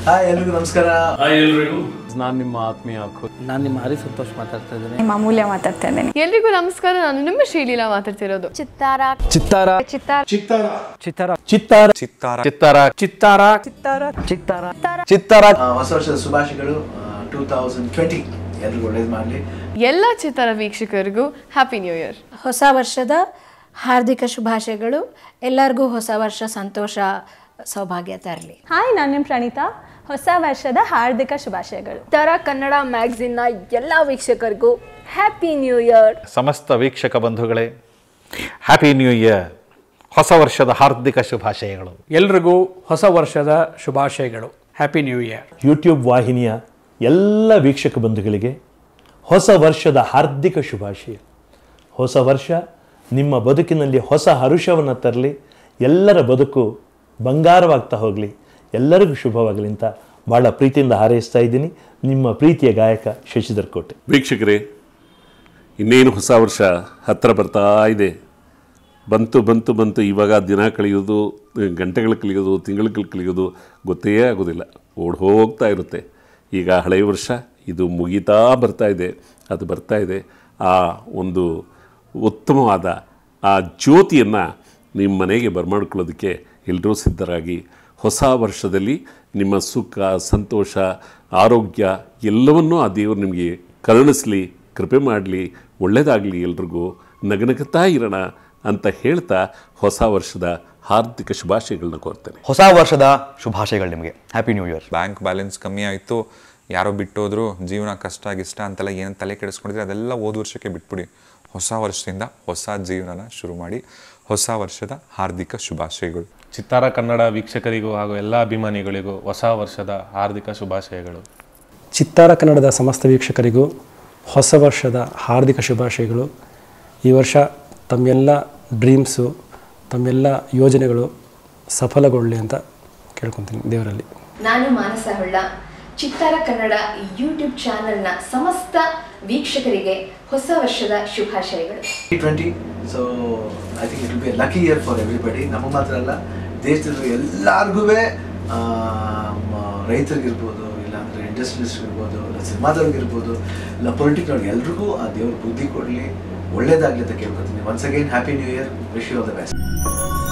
hi ಎಲ್ರಿಗೂ ನಮಸ್ಕಾರ hi ಎಲ್ರಿಗೂ ನಾನು ನಿಮ್ಮ ಆತ್ಮೀಯ ಖುದ್ ನಾನು ನಿಮ್ಮ ಹರಿ ಸಂತೋಷ್ ಮಾತಾಡ್ತಾ ಇದ್ದೀನಿ ನಿಮ್ಮ ಅಮೂಲ್ಯ ಮಾತಾಡ್ತಾ ಇದ್ದೀನಿ ಎಲ್ರಿಗೂ ನಮಸ್ಕಾರ ನಾನು ನಿಮ್ಮ ಶ್ರೀಲೀಲಾ ಮಾತಾಡ್ತಿರೋದು ಚಿತ್ತಾರ ಚಿತ್ತಾರ ಚಿತ್ತಾರ ಚಿತ್ತಾರ ಚಿತ್ತಾರ ಚಿತ್ತಾರ ಚಿತ್ತಾರ ಚಿತ್ತಾರ ಆ, ಹೊಸ ವರ್ಷದ ಶುಭಾಶಯಗಳು ಟೂ ತೌಸಂಡ್ ಟ್ವೆಂಟಿ ಎಲ್ರಿಗೂ ಒಳ್ಳೇದು ಮಾಡಲಿ ಎಲ್ಲ ಚಿತ್ತರ ವೀಕ್ಷಕರಿಗೂ ಹ್ಯಾಪಿ ನ್ಯೂ ಇಯರ್ ಹೊಸ ವರ್ಷದ ಹಾರ್ದಿಕ ಶುಭಾಶಯಗಳು ಎಲ್ಲರಿಗೂ ಹೊಸ ವರ್ಷ ಸಂತೋಷ ಸೌಭಾಗ್ಯ ತರಲಿ ಹಾಯ್ ನಾನು ನಿಮ್ಮ ಪ್ರಣೀತಾ ಹೊಸ ವರ್ಷದ ಹಾರ್ದಿಕ ಶುಭಾಶಯಗಳು ತರ ಕನ್ನಡ ಮ್ಯಾಗ್ಝಿನ್ನ ಎಲ್ಲ ವೀಕ್ಷಕರಿಗೂ ಹ್ಯಾಪಿ ನ್ಯೂ ಇಯರ್ ಸಮಸ್ತ ವೀಕ್ಷಕ ಬಂಧುಗಳೇ ಹ್ಯಾಪಿ ನ್ಯೂ ಇಯರ್ ಹೊಸ ವರ್ಷದ ಹಾರ್ದಿಕ ಶುಭಾಶಯಗಳು ಎಲ್ರಿಗೂ ಹೊಸ ವರ್ಷದ ಶುಭಾಶಯಗಳು ಹ್ಯಾಪಿ ನ್ಯೂ ಇಯರ್ ಯೂಟ್ಯೂಬ್ ವಾಹಿನಿಯ ಎಲ್ಲ ವೀಕ್ಷಕ ಬಂಧುಗಳಿಗೆ ಹೊಸ ವರ್ಷದ ಹಾರ್ದಿಕ ಶುಭಾಶಯ ಹೊಸ ವರ್ಷ ನಿಮ್ಮ ಬದುಕಿನಲ್ಲಿ ಹೊಸ ಹರುಷವನ್ನು ತರಲಿ ಎಲ್ಲರ ಬದುಕು ಬಂಗಾರವಾಗ್ತಾ ಹೋಗಲಿ ಎಲ್ಲರಿಗೂ ಶುಭವಾಗಲಿ ಅಂತ ಭಾಳ ಪ್ರೀತಿಯಿಂದ ಹಾರೈಸ್ತಾ ಇದ್ದೀನಿ ನಿಮ್ಮ ಪ್ರೀತಿಯ ಗಾಯಕ ಶಶಿಧರ್ ಕೋಟೆ ವೀಕ್ಷಕರೇ ಇನ್ನೇನು ಹೊಸ ವರ್ಷ ಹತ್ತಿರ ಬರ್ತಾ ಇದೆ ಬಂತು ಬಂತು ಬಂತು ಇವಾಗ ದಿನ ಕಳೆಯೋದು ಗಂಟೆಗಳು ಕಳೆಯೋದು ತಿಂಗಳು ಕಳೆಯೋದು ಗೊತ್ತೇ ಆಗೋದಿಲ್ಲ ಓಡ್ ಹೋಗ್ತಾ ಇರುತ್ತೆ ಈಗ ಹಳೆಯ ವರ್ಷ ಇದು ಮುಗಿತಾ ಬರ್ತಾ ಇದೆ ಅದು ಬರ್ತಾ ಇದೆ ಆ ಒಂದು ಉತ್ತಮವಾದ ಆ ಜ್ಯೋತಿಯನ್ನು ನಿಮ್ಮ ಮನೆಗೆ ಬರಮಾಡ್ಕೊಳ್ಳೋದಕ್ಕೆ ಎಲ್ಲರೂ ಸಿದ್ಧರಾಗಿ ಹೊಸ ವರ್ಷದಲ್ಲಿ ನಿಮ್ಮ ಸುಖ ಸಂತೋಷ ಆರೋಗ್ಯ ಎಲ್ಲವನ್ನೂ ಆ ದೇವರು ನಿಮಗೆ ಕರುಣಿಸಲಿ ಕೃಪೆ ಮಾಡಲಿ ಒಳ್ಳೆಯದಾಗಲಿ ಎಲ್ರಿಗೂ ನಗನಗುತ್ತಾ ಇರೋಣ ಅಂತ ಹೇಳ್ತಾ ಹೊಸ ವರ್ಷದ ಹಾರ್ದಿಕ ಶುಭಾಶಯಗಳನ್ನ ಕೋರ್ತೇನೆ ಹೊಸ ವರ್ಷದ ಶುಭಾಶಯಗಳು ನಿಮಗೆ happy new year bank balance ಕಮ್ಮಿ ಆಯಿತು ಯಾರೋ ಬಿಟ್ಟೋದ್ರು ಜೀವನ ಕಷ್ಟ ಗಿಷ್ಟ ಅಂತೆಲ್ಲ ಏನು ತಲೆ ಕೆಡಿಸ್ಕೊಂಡಿದ್ರೆ ಅದೆಲ್ಲ ಹೋದ ವರ್ಷಕ್ಕೆ ಬಿಟ್ಬಿಡಿ ಹೊಸ ವರ್ಷದಿಂದ ಹೊಸ ಜೀವನನ ಶುರು ಮಾಡಿ ಹೊಸ ವರ್ಷದ ಹಾರ್ದಿಕ ಶುಭಾಶಯಗಳು ಚಿತ್ತಾರ ಕನ್ನಡ ವೀಕ್ಷಕರಿಗೂ ಹಾಗೂ ಎಲ್ಲ ಅಭಿಮಾನಿಗಳಿಗೂ ಹೊಸ ವರ್ಷದ ಹಾರ್ದಿಕ ಶುಭಾಶಯಗಳು ಚಿತ್ತಾರ ಕನ್ನಡದ ಸಮಸ್ತ ವೀಕ್ಷಕರಿಗೂ ಹೊಸ ವರ್ಷದ ಹಾರ್ದಿಕ ಶುಭಾಶಯಗಳು ಈ ವರ್ಷ ತಮ್ಮೆಲ್ಲ ಡ್ರೀಮ್ಸು ತಮ್ಮೆಲ್ಲ ಯೋಜನೆಗಳು ಸಫಲಗೊಳ್ಳಿ ಅಂತ ಕೇಳ್ಕೊತೀನಿ ದೇವರಲ್ಲಿ ನಾನು ಮಾನಸ ಹೊಳ್ಳ ಚಿತ್ತಾರ ಕನ್ನಡ ಯೂಟ್ಯೂಬ್ ಚಾನೆಲ್ನ ಸಮಸ್ತ ವೀಕ್ಷಕರಿಗೆ ಹೊಸ ವರ್ಷದ ಶುಭಾಶಯಗಳು twenty so I think it will be lucky year for everybody ನಮಗೆ ಮಾತ್ರ ಅಲ್ಲ ದೇಶದಲ್ಲಿ ಎಲ್ಲರಿಗೂ ರೈತರಿಗಿರ್ಬೋದು ಇಲ್ಲಾಂದರೆ ಇಂಡಸ್ಟ್ರಿಯಲಿಸ್ಟ್ ಇರ್ಬೋದು ಇಲ್ಲ ಸಿನಿಮಾದವ್ರಿಗಿರ್ಬೋದು ಇಲ್ಲ ಪೊಲಿಟಿಕ್ನವ್ರಿಗೆ ಎಲ್ರಿಗೂ ಆ ದೇವ್ರ ಬುದ್ಧಿ ಕೊಡಲಿ ಒಳ್ಳೇದಾಗಲಿ ಅಂತ ಕೇಳ್ಕೊತೀನಿ once again happy new year wish you all the best